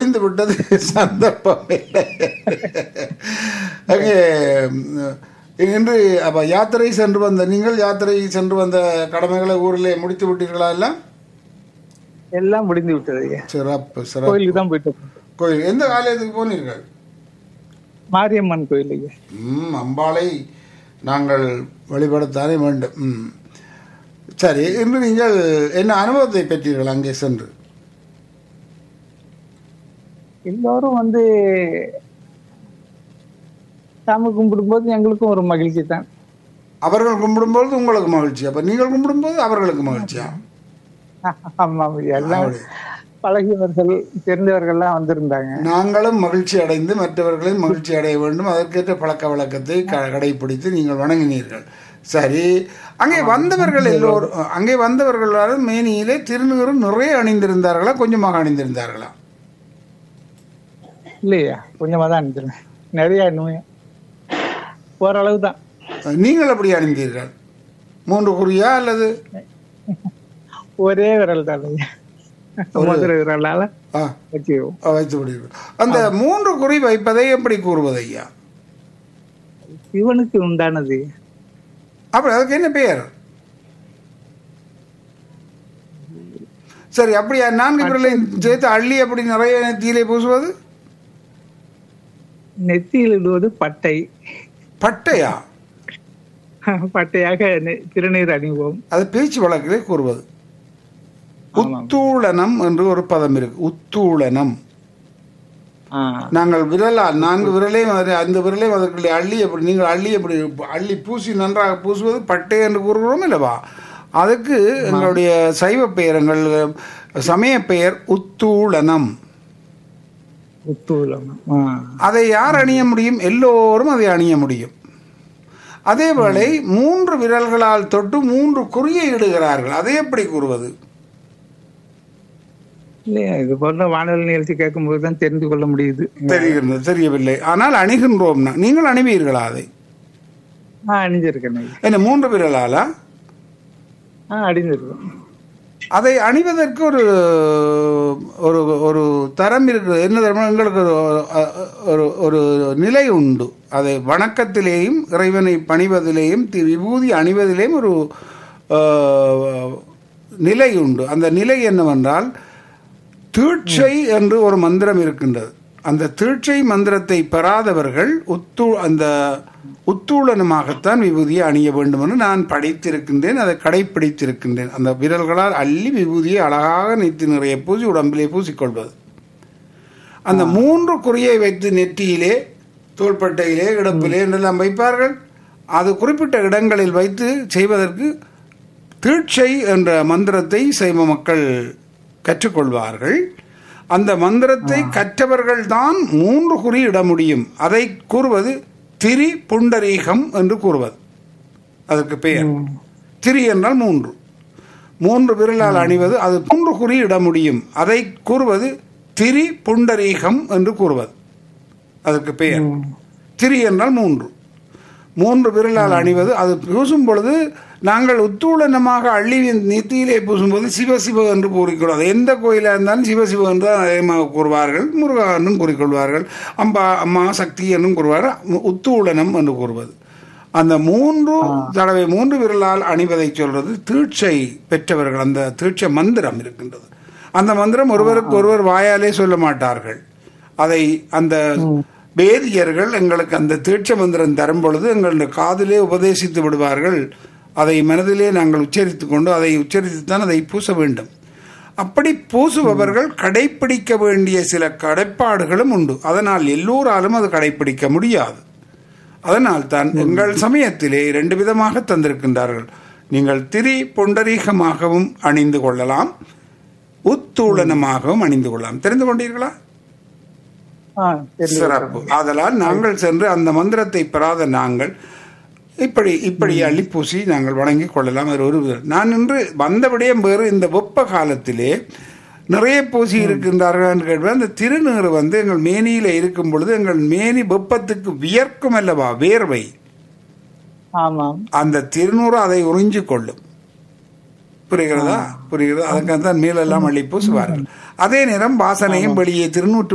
முடிந்து விட்டது சந்தர்ப்பம் இல்லை. அங்கே ம், இன்று அப்ப யாத்திரை சென்று வந்த நீங்கள் யாத்திரை சென்று வந்த கடமைகளை ஊரிலே முடித்து விட்டீர்களா எல்லாம் எல்லாம் முடிந்து விட்டது ஐயா சிறப்பு சிறப்பு கோயிலுக்கு தான் போயிட்டு வந்தோம். கோயில் எந்த ஆலயத்துக்கு போனீர்கள் மாரியம்மன் கோயில் ஐயா ம் அம்பாளை நாங்கள் வழிபடத்தானே வேண்டும் ம் சரி இன்று நீங்கள் என்ன அனுபவத்தை பெற்றீர்கள் அங்கே சென்று எல்லோரும் வந்து சாமி கும்பிடும்போது எங்களுக்கும் ஒரு மகிழ்ச்சி தான் அவர்கள் கும்பிடும்போது உங்களுக்கு மகிழ்ச்சி அப்ப நீங்கள் கும்பிடும்போது அவர்களுக்கு மகிழ்ச்சியா ஆமா ஐயா எல்லாம் அப்படி. பழகியவர்கள் தெரிந்தவர்கள்லாம் வந்திருந்தாங்க நாங்களும் மகிழ்ச்சி அடைந்து மற்றவர்களையும் மகிழ்ச்சி அடைய வேண்டும் அதற்கேற்ற பழக்க வழக்கத்தை க- கடைபிடித்து நீங்கள் வணங்கினீர்கள் சரி அங்கே வந்தவர்கள் எல்லோரும் அங்கே வந்தவர்கள் எல்லாரும் மேனியிலே திருநீரும் நிறைய அணிந்திருந்தார்களா கொஞ்சமாக அணிந்திருந்தார்களா இல்லையா கொஞ்சமா தான் அனுப்பிச்சிருவேன் நிறைய அனுபவம் ஓரளவு தான் நீங்கள் எப்படி அணிந்தீர்கள் மூன்று குறியா அல்லது ஒரே விரல் தான் ஐயா மதுரை விரலால ஆ வச்சுக்குவோம் வைத்து விடுவீர்கள் அந்த மூன்று குறி வைப்பதை எப்படி கூறுவது ஐயா சிவனுக்கு உண்டானது அப்படி அதுக்கு என்ன பெயர் சரி அப்படியா நான்கு விரலையும் சேர்த்து அள்ளி அப்படி நிறைய தீலை பூசுவது நெத்தியில் இடுவது பட்டை பட்டையா பட்டையாக நெ- திருநீர் அணிவோம் அது பேச்சு வழக்கிலே கூறுவது உத்தூளனம் என்று ஒரு பதம் இருக்கு உத்தூளனம் ஆ, நாங்கள் விரலால் நான்கு விரலையும் அது- அந்த விரலையும் அதற்குள்ளே அள்ளி எப்படி நீங்கள் அள்ளி எப்படி அள்ளி பூசி நன்றாக பூசுவது பட்டை என்று கூறுகிறோம் இல்லவா அதுக்கு எங்களுடைய சைவ பெயர் எங்கள் சமய பெயர் உத்தூளனம் உத்தூலம் ஆ, அதை யார் அணிய முடியும் எல்லோரும் அதை அணிய முடியும் அதேவேளை மூன்று விரல்களால் தொட்டு மூன்று குறியை இடுகிறார்கள் அதை எப்படி கூறுவது இல்லையா இது போன்ற வானொலி நிகழ்ச்சி கேட்கும்போது தான் தெரிந்து கொள்ள முடியுது தெரிகிறது தெரியவில்லை ஆனால் அணிகின்றோம் நீங்கள் அணிவீர்களா அதை ஆ அணிஞ்சிருக்கேன் ஐயா. என்ன மூன்று விரலாலா ஆ அணிஞ்சிருக்கேன் அதை அணிவதற்கு ஒரு ஒரு ஒரு தரம் இருக்கு என்ன தரம் எங்களுக்கு ஒரு ஒரு ஒரு நிலை உண்டு அதை வணக்கத்திலேயும் இறைவனை பணிவதிலேயும் தி- விபூதி அணிவதிலேயும் ஒரு ஆஹ், நிலை உண்டு அந்த நிலை என்னவென்றால் தீட்சை என்று ஒரு மந்திரம் இருக்கின்றது அந்த தீட்சை மந்திரத்தை பெறாதவர்கள் உத்து அந்த உத்தூளனமாகத்தான் விபூதியை அணிய வேண்டும் என்று நான் படித்திருக்கின்றேன் அதை கடைப்பிடித்திருக்கின்றேன் அந்த விரல்களால் அள்ளி விபூதியை அழகாக நெத்தி நிறைய பூசி உடம்பிலே பூசிக்கொள்வது அந்த மூன்று குறியை வைத்து நெற்றியிலே தோள்பட்டையிலே இடுப்பிலே என்றெல்லாம் வைப்பார்கள் அது குறிப்பிட்ட இடங்களில் வைத்து செய்வதற்கு தீட்சை என்ற மந்திரத்தை சைவ மக்கள் கற்றுக்கொள்வார்கள் அந்த மந்திரத்தை கற்றவர்கள் தான் மூன்று குறி இட முடியும் அதை கூறுவது திரி புண்டரீகம் என்று கூறுவது அதற்கு பெயர் திரி என்றால் மூன்று மூன்று விரலால் அணிவது அது மூன்று குறி இட முடியும் அதை கூறுவது திரி புண்டரீகம் என்று கூறுவது அதற்கு பெயர் திரி என்றால் மூன்று மூன்று விரலால் அணிவது அது பூசும் பொழுது நாங்கள் உத்தூளனமாக அள்ளி நெத்தியிலே பூசும்போது சிவசிவ என்று கூறிக்கொள்வது எந்த கோயிலாக இருந்தாலும் சிவசிவ என்று தான் அதிகமாக கூறுவார்கள் முருகா என்றும் கூறிக்கொள்வார்கள் அம்பா அம்மா சக்தி என்றும் கூறுவார்கள் உத்தூளனம் என்று கூறுவது அந்த மூன்று தடவை மூன்று விரலால் அணிவதை சொல்றது தீட்சை பெற்றவர்கள் அந்த தீட்சை மந்திரம் இருக்கின்றது அந்த மந்திரம் ஒருவருக்கு ஒருவர் வாயாலே சொல்ல மாட்டார்கள் அதை அந்த வேதியர்கள் எங்களுக்கு அந்த தீட்சை மந்திரம் தரும் பொழுது எங்களுடைய காதிலே உபதேசித்து விடுவார்கள் அதை மனதிலே நாங்கள் உச்சரித்து கொண்டு அதை உச்சரித்துத்தான் அதை பூச வேண்டும் அப்படி பூசுபவர்கள் கடைப்பிடிக்க வேண்டிய சில கடைப்பாடுகளும் உண்டு அதனால் எல்லோராலும் அது கடைப்பிடிக்க முடியாது அதனால் தான் எங்கள் சமயத்திலே இரண்டு விதமாக தந்திருக்கின்றார்கள் நீங்கள் திரி புண்டரீகமாகவும் அணிந்து கொள்ளலாம் உத்தூளனமாகவும் அணிந்து கொள்ளலாம் தெரிந்து கொண்டீர்களா ஆ சரி சிறப்பு ஆதலால் நாங்கள் சென்று அந்த மந்திரத்தை பெறாத நாங்கள் இப்படி இப்படி அள்ளி பூசி நாங்கள் வணங்கி கொள்ளலாம் அது ஒரு விதம். நான் இன்று வந்த விடயம் வேறு இந்த வெப்ப காலத்திலே நிறைய பூசி இருக்கின்றார்கள் என்று கேட்பேன் அந்த திருநீறு வந்து எங்கள் மேனியில இருக்கும் பொழுது எங்கள் மேனி வெப்பத்துக்கு வியர்க்கும் அல்லவா வேர்வை ஆமாம் அந்த திருநூறு அதை உறிஞ்சு கொள்ளும் புரிகிறதா புரிகிறதா அதுக்காக தான் மேலெல்லாம் அள்ளி பூசுவார்கள் அதே நேரம் வாசனையும் வெளியே திருநூற்று